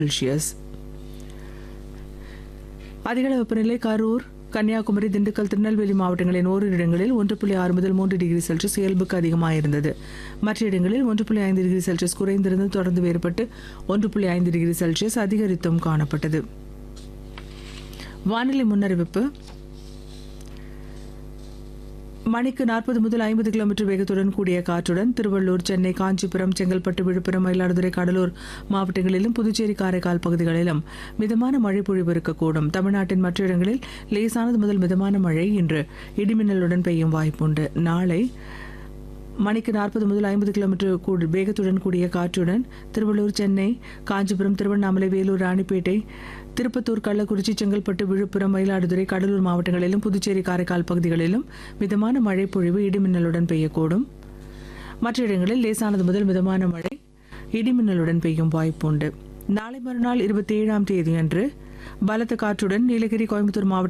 Celsius அதிகள வெப்பநிலை கரூர் கன்னியாகுமரி திண்டுக்கல் திருநெல்வேலி மாவட்டங்களின் ஓரிரு இடங்களில் ஒன்று புள்ளி ஆறு முதல் மூன்று டிகிரி செல்சியஸ் இயல்புக்கு அதிகமாக இருந்தது மற்ற இடங்களில் ஒன்று புள்ளி ஐந்து டிகிரி செல்சியஸ் குறைந்திருந்து தொடர்ந்து வேறுபட்டு ஒன்று புள்ளி ஐந்து டிகிரி செல்சியஸ் அதிகரித்தும் காணப்பட்டது வானிலை முன்னறிவிப்பு மணிக்கு நாற்பது முதல் ஐம்பது கிலோமீட்டர் வேகத்துடன் கூடிய காற்றுடன் திருவள்ளூர் சென்னை காஞ்சிபுரம் செங்கல்பட்டு விழுப்புரம் மயிலாடுதுறை கடலூர் மாவட்டங்களிலும் புதுச்சேரி காரைக்கால் பகுதிகளிலும் மிதமான மழை பொழிவு இருக்கக்கூடும் தமிழ்நாட்டின் மற்ற இடங்களில் லேசானது முதல் மிதமான மழை இன்று இடிமின்னலுடன் பெய்யும் வாய்ப்புண்டு நாளை மணிக்கு நாற்பது முதல் ஐம்பது கிலோமீட்டர் கூடு வேகத்துடன் கூடிய காற்றுடன் திருவள்ளூர் சென்னை காஞ்சிபுரம் திருவண்ணாமலை வேலூர் ராணிப்பேட்டை திருப்பத்தூர் கள்ளக்குறிச்சி செங்கல்பட்டு விழுப்புரம் மயிலாடுதுறை கடலூர் மாவட்டங்களிலும் புதுச்சேரி காரைக்கால் பகுதிகளிலும் மிதமான மழை பொழிவு இடிமின்னலுடன் பெய்யக்கூடும் மற்ற இடங்களில் லேசானது முதல் மிதமான மழை இடிமின்னலுடன் பெய்யும் வாய்ப்புண்டு நாளை மறுநாள் இருபத்தி ஏழாம் தேதியன்று பலத்த காற்றுடன் நீலகிரி கோயம்புத்தூர் மாவட்ட